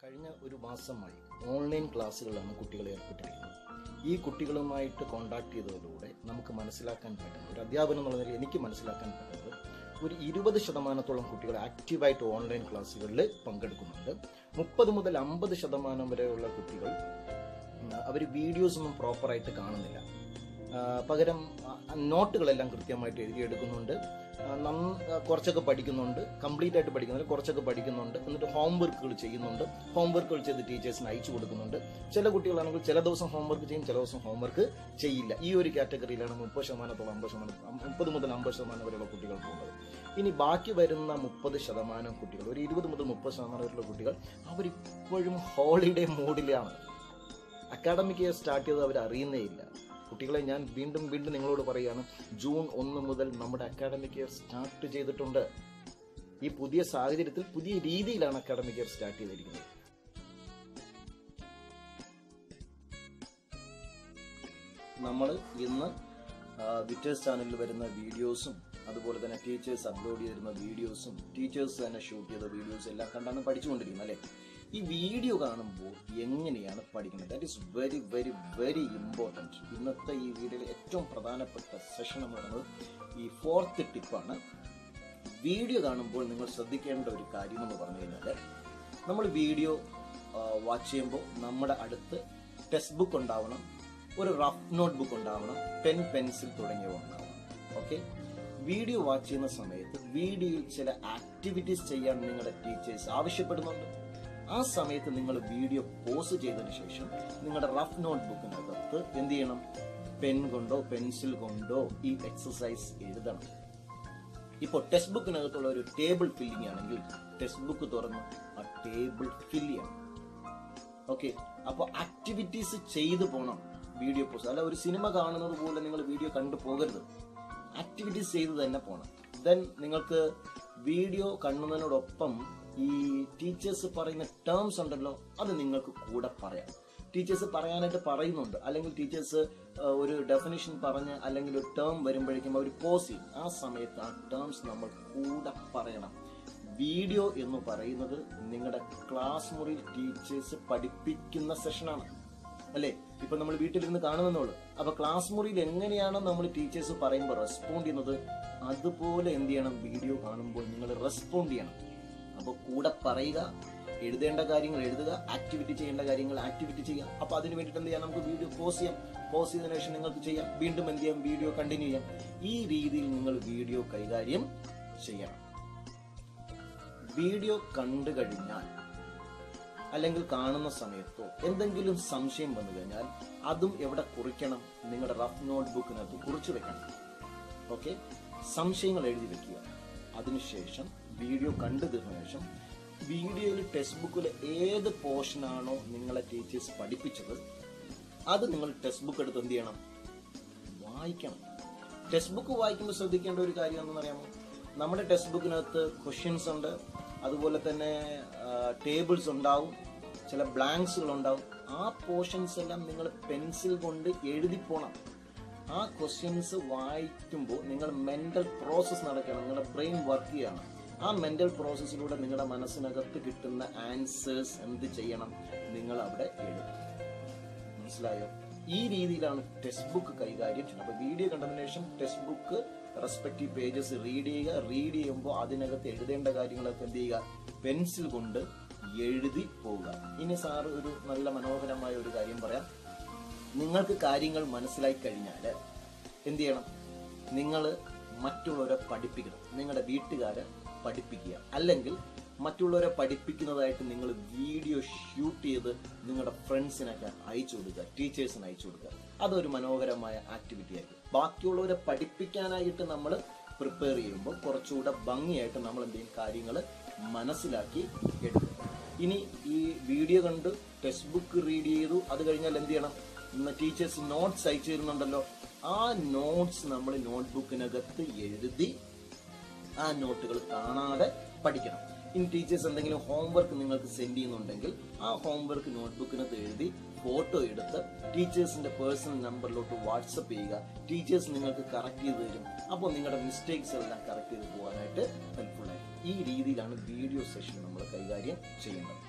കഴിഞ്ഞ ഒരു മാസമായി ഓൺലൈൻ ക്ലാസ്സുകളാണ് കുട്ടികളെ ഏർപ്പെട്ടിരിക്കുന്നത് ഈ കുട്ടികളുമായിട്ട് കോണ്ടാക്ട് ചെയ്തതിലൂടെ നമുക്ക് മനസ്സിലാക്കാൻ പറ്റുന്നത് ഒരു അധ്യാപനം എന്നുള്ള നിലയിൽ എനിക്ക് മനസ്സിലാക്കാൻ പറ്റുന്നത് ഒരു ഇരുപത് ശതമാനത്തോളം കുട്ടികൾ ആക്റ്റീവായിട്ട് ഓൺലൈൻ ക്ലാസ്സുകളിൽ പങ്കെടുക്കുന്നുണ്ട് മുപ്പത് മുതൽ അമ്പത് ശതമാനം വരെയുള്ള കുട്ടികൾ അവർ വീഡിയോസ് ഒന്നും പ്രോപ്പറായിട്ട് കാണുന്നില്ല ആ, പകരം ആ, നോട്ടുകളെല്ലാം കൃത്യമായിട്ട് എഴുതിയെടുക്കുന്നുണ്ട് ആ, നന്ന- ആ, കുറച്ചൊക്കെ പഠിക്കുന്നുണ്ട് കംപ്ലീറ്റ് ആയിട്ട് പഠിക്കുന്നുണ്ട് കുറച്ചൊക്കെ പഠിക്കുന്നുണ്ട് എന്നിട്ട് ഹോംവർക്കുകൾ ചെയ്യുന്നുണ്ട് ഹോംവർക്കുകൾ ചെയ്ത് ടീച്ചേഴ്സിന് അയച്ചു കൊടുക്കുന്നുണ്ട് ചില കുട്ടികളാണെങ്കിൽ ചില ദിവസം ഹോംവർക്ക് ചെയ്യും ചില ദിവസം ഹോംവർക്ക് ചെയ്യില്ല ഈ ഒരു കാറ്റഗറിയിലാണ് മുപ്പത് ശതമാനത്തോളം അമ്പത് ശതമാനം മുപ്പത് മുതൽ അമ്പത് ശതമാനം വരെയുള്ള കുട്ടികൾ പോകുന്നത് ഇനി ബാക്കി വരുന്ന മുപ്പത് ശതമാനം കുട്ടികൾ ഒരു ഇരുപത് മുതൽ മുപ്പത് ശതമാനം വരെയുള്ള കുട്ടികൾ അവരിപ്പോഴും ഹോളിഡേ മൂഡിലാണ് അക്കാഡമിക് ഇയർ സ്റ്റാർട്ട് ചെയ്തത് അവർ അറിയുന്നേ ഇല്ല കുട്ടികളെ ഞാൻ വീണ്ടും വീണ്ടും നിങ്ങളോട് പറയുകയാണ് ജൂൺ ഒന്ന് മുതൽ നമ്മുടെ അക്കാഡമിക് ഇയർ സ്റ്റാർട്ട് ചെയ്തിട്ടുണ്ട് ഈ പുതിയ സാഹചര്യത്തിൽ പുതിയ രീതിയിലാണ് അക്കാഡമിക് ഇയർ സ്റ്റാർട്ട് ചെയ്തിരിക്കുന്നത് നമ്മൾ ഇന്ന് വിറ്റേഴ്സ് ചാനലിൽ വരുന്ന വീഡിയോസും അതുപോലെ തന്നെ ടീച്ചേഴ്സ് അപ്ലോഡ് ചെയ്തിരുന്ന വീഡിയോസും ടീച്ചേഴ്സ് തന്നെ ഷൂട്ട് ചെയ്ത വീഡിയോസും എല്ലാം കണ്ടാണ് പഠിച്ചുകൊണ്ടിരിക്കുന്നത് അല്ലേ ഈ വീഡിയോ കാണുമ്പോൾ എങ്ങനെയാണ് പഠിക്കുന്നത് that is very very very important ഇന്നത്തെ ഈ വീഡിയോയിലെ ഏറ്റവും പ്രധാനപ്പെട്ട സെഷൻ എന്ന് പറയുന്നത് ഈ ഫോർത്ത് ടിപ്പാണ് വീഡിയോ കാണുമ്പോൾ നിങ്ങൾ ശ്രദ്ധിക്കേണ്ട ഒരു കാര്യം എന്ന് പറഞ്ഞു കഴിഞ്ഞാൽ നമ്മൾ വീഡിയോ വാച്ച് ചെയ്യുമ്പോൾ നമ്മുടെ അടുത്ത് ടെക്സ്റ്റ് ബുക്ക് ഉണ്ടാവണം ഒരു റഫ് നോട്ട് ബുക്ക് ഉണ്ടാവണം പെൻ പെൻസിൽ തുടങ്ങിയവ ഉണ്ടാവണം ഓക്കെ വീഡിയോ വാച്ച് ചെയ്യുന്ന സമയത്ത് വീഡിയോയിൽ ചില ആക്ടിവിറ്റീസ് ചെയ്യാൻ നിങ്ങളുടെ ടീച്ചേഴ്സ് ആവശ്യപ്പെടുന്നുണ്ട് ആ സമയത്ത് നിങ്ങൾ വീഡിയോ പോസ് ചെയ്തതിനു ശേഷം നിങ്ങളുടെ റഫ് നോട്ട് ബുക്കിനകത്ത് എന്ത് ചെയ്യണം പെൻ കൊണ്ടോ പെൻസിൽ കൊണ്ടോ ഈ എക്സസൈസ് എഴുതണം ഇപ്പോൾ ടെക്സ്റ്റ് ബുക്കിനകത്തുള്ള ഒരു ടേബിൾ ഫില്ലിംഗ് ആണെങ്കിൽ ടെക്സ്റ്റ് ബുക്ക് തുറന്ന് ആ ടേബിൾ ഫില്ല് ചെയ്യണം ഓക്കെ അപ്പോൾ ആക്ടിവിറ്റീസ് ചെയ്തു പോകണം വീഡിയോ പോസ്റ്റ് അല്ല ഒരു സിനിമ കാണുന്നത് പോലെ നിങ്ങൾ വീഡിയോ കണ്ടു പോകരുത് ആക്ടിവിറ്റീസ് ചെയ്ത് തന്നെ പോകണം ദെൻ നിങ്ങൾക്ക് വീഡിയോ കാണുന്നതിനോടൊപ്പം ഈ ടീച്ചേഴ്സ് പറയുന്ന ടേംസ് ഉണ്ടല്ലോ അത് നിങ്ങൾക്ക് കൂടെ പറയാം ടീച്ചേഴ്സ് പറയാനായിട്ട് പറയുന്നുണ്ട് അല്ലെങ്കിൽ ടീച്ചേഴ്സ് ഒരു ഡെഫിനിഷൻ പറഞ്ഞ് അല്ലെങ്കിൽ ഒരു ടേം വരുമ്പോഴേക്കും അവർ പോസ് ചെയ്യും ആ സമയത്ത് ആ ടേംസ് നമ്മൾ കൂടെ പറയണം വീഡിയോ എന്ന് പറയുന്നത് നിങ്ങളുടെ ക്ലാസ് മുറിയിൽ ടീച്ചേഴ്സ് പഠിപ്പിക്കുന്ന സെഷനാണ് അല്ലേ ഇപ്പൊ നമ്മൾ വീട്ടിലിരുന്ന് കാണുന്നുള്ളൂ അപ്പൊ ക്ലാസ് മുറിയിൽ എങ്ങനെയാണോ നമ്മൾ ടീച്ചേഴ്സ് പറയുമ്പോൾ റെസ്പോണ്ട് ചെയ്യുന്നത് അതുപോലെ എന്ത് ചെയ്യണം വീഡിയോ കാണുമ്പോൾ നിങ്ങൾ റെസ്പോണ്ട് ചെയ്യണം അപ്പോൾ കൂടെ പറയുക എഴുതേണ്ട കാര്യങ്ങൾ എഴുതുക ആക്ടിവിറ്റി ചെയ്യേണ്ട കാര്യങ്ങൾ ആക്ടിവിറ്റി ചെയ്യാം അപ്പൊ അതിന് വേണ്ടിയിട്ട് എന്ത് ചെയ്യാം നമുക്ക് വീഡിയോ പോസ് ചെയ്യാം പോസ് ചെയ്തതിനു ശേഷം നിങ്ങൾക്ക് ചെയ്യാം വീണ്ടും എന്ത് ചെയ്യാം വീഡിയോ കണ്ടിന്യൂ ചെയ്യാം ഈ രീതിയിൽ നിങ്ങൾ വീഡിയോ കൈകാര്യം ചെയ്യണം വീഡിയോ കണ്ടു കഴിഞ്ഞാൽ അല്ലെങ്കിൽ കാണുന്ന സമയത്തോ എന്തെങ്കിലും സംശയം വന്നു കഴിഞ്ഞാൽ അതും എവിടെ കുറിക്കണം നിങ്ങളുടെ റഫ് നോട്ട് ബുക്കിനകത്ത് കുറിച്ചു വെക്കണം ഓക്കെ സംശയങ്ങൾ എഴുതി വെക്കുക അതിനുശേഷം വീഡിയോ കണ്ടു തീർന്ന ശേഷം വീഡിയോയിൽ ടെക്സ്റ്റ് ബുക്കിൽ ഏത് പോർഷനാണോ നിങ്ങളെ ടീച്ചേഴ്സ് പഠിപ്പിച്ചത് അത് നിങ്ങൾ ടെക്സ്റ്റ് ബുക്ക് എടുത്ത് എന്ത് ചെയ്യണം വായിക്കണം ടെക്സ്റ്റ് ബുക്ക് വായിക്കുമ്പോൾ ശ്രദ്ധിക്കേണ്ട ഒരു കാര്യം എന്താണെന്ന് അറിയാമോ നമ്മുടെ ടെക്സ്റ്റ് ബുക്കിനകത്ത് ക്വസ്റ്റ്യൻസ് ഉണ്ട് അതുപോലെ തന്നെ ടേബിൾസ് ഉണ്ടാവും ചില ബ്ലാങ്ക്സുകൾ ഉണ്ടാവും ആ പോർഷൻസ് എല്ലാം നിങ്ങൾ പെൻസിൽ കൊണ്ട് എഴുതി പോണം ആ ക്വസ്റ്റ്യൻസ് വായിക്കുമ്പോൾ നിങ്ങൾ മെന്റൽ പ്രോസസ്സ് നടക്കണം നിങ്ങളുടെ ബ്രെയിൻ വർക്ക് ചെയ്യണം ആ മെന്റൽ പ്രോസസ്സിലൂടെ നിങ്ങളുടെ മനസ്സിനകത്ത് കിട്ടുന്ന ആൻസേഴ്സ് എന്ത് ചെയ്യണം നിങ്ങൾ അവിടെ എഴുതും മനസ്സിലായോ ഈ രീതിയിലാണ് ടെക്സ്റ്റ് ബുക്ക് കൈകാര്യം ചെയ്യുന്നത് അപ്പൊ വീഡിയോ കണ്ടതിന് ശേഷം text book respective pages read ചെയ്യുക റീഡ് ചെയ്യുമ്പോൾ അതിനകത്ത് എഴുതേണ്ട കാര്യങ്ങളൊക്കെ എന്ത് ചെയ്യുക പെൻസിൽ കൊണ്ട് എഴുതി പോവുക ഇനി സാറ് ഒരു നല്ല മനോഹരമായ ഒരു കാര്യം പറയാം നിങ്ങൾക്ക് കാര്യങ്ങൾ മനസ്സിലായി കഴിഞ്ഞാൽ എന്ത് ചെയ്യണം നിങ്ങൾ മറ്റുള്ളവരെ പഠിപ്പിക്കണം നിങ്ങളുടെ വീട്ടുകാരെ പഠിപ്പിക്കുക അല്ലെങ്കിൽ മറ്റുള്ളവരെ പഠിപ്പിക്കുന്നതായിട്ട് നിങ്ങൾ വീഡിയോ ഷൂട്ട് ചെയ്ത് നിങ്ങളുടെ ഫ്രണ്ട്സിനൊക്കെ അയച്ചു കൊടുക്കുക ടീച്ചേഴ്സിന് അയച്ചു കൊടുക്കുക അതൊരു മനോഹരമായ ആക്ടിവിറ്റി ആയിരിക്കും ബാക്കിയുള്ളവരെ പഠിപ്പിക്കാനായിട്ട് നമ്മൾ പ്രിപ്പയർ ചെയ്യുമ്പോൾ കുറച്ചുകൂടെ ഭംഗിയായിട്ട് നമ്മൾ എന്തെങ്കിലും കാര്യങ്ങൾ മനസ്സിലാക്കി എടുക്കും ഇനി ഈ വീഡിയോ കണ്ട് ടെക്സ്റ്റ് ബുക്ക് റീഡ് ചെയ്തു അത് കഴിഞ്ഞാൽ എന്ത് ചെയ്യണം ഇന്ന് ടീച്ചേഴ്സ് നോട്ട്സ് അയച്ചു തരുന്നുണ്ടല്ലോ ആ നോട്ട്സ് നമ്മൾ നോട്ട്ബുക്കിനകത്ത് എഴുതി ആ നോട്ടുകൾ കാണാതെ പഠിക്കണം ഇനി ടീച്ചേഴ്സ് എന്തെങ്കിലും ഹോംവർക്ക് നിങ്ങൾക്ക് സെൻഡ് ചെയ്യുന്നുണ്ടെങ്കിൽ ആ ഹോംവർക്ക് നോട്ട്ബുക്കിനകത്ത് എഴുതി ഫോട്ടോ എടുത്ത് ടീച്ചേഴ്സിന്റെ പേഴ്സണൽ നമ്പറിലോട്ട് വാട്സപ്പ് ചെയ്യുക ടീച്ചേഴ്സ് നിങ്ങൾക്ക് കറക്റ്റ് ചെയ്ത് തരും അപ്പോൾ നിങ്ങളുടെ മിസ്റ്റേക്സ് എല്ലാം കറക്റ്റ് ചെയ്ത് പോകാനായിട്ട് ഹെൽപ്ഫുൾ ആയിരിക്കും ഈ രീതിയിലാണ് വീഡിയോ സെഷൻ നമ്മൾ കൈകാര്യം ചെയ്യേണ്ടത്